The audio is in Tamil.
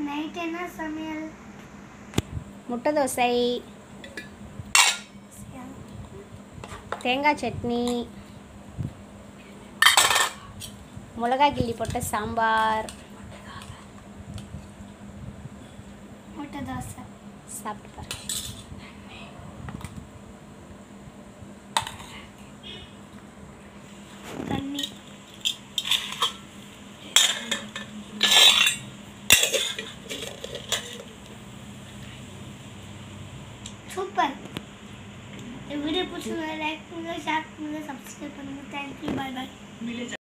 நைட் என்ன சமையல் முட்டை தோசை தேங்காய் சட்னி மிளகாய் கிள்ளி போட்ட சாம்பார் முட்டை தோசை சாப்பிட்டு பாரு தண்ணி சூப்பர் இந்த வீடியோ பிடிச்சிருந்தா லைக் பண்ணுங்க ஷேர் பண்ணுங்க சப்ஸ்கிரைப் பண்ணுங்க தேங்க்யூ பாய் பாய்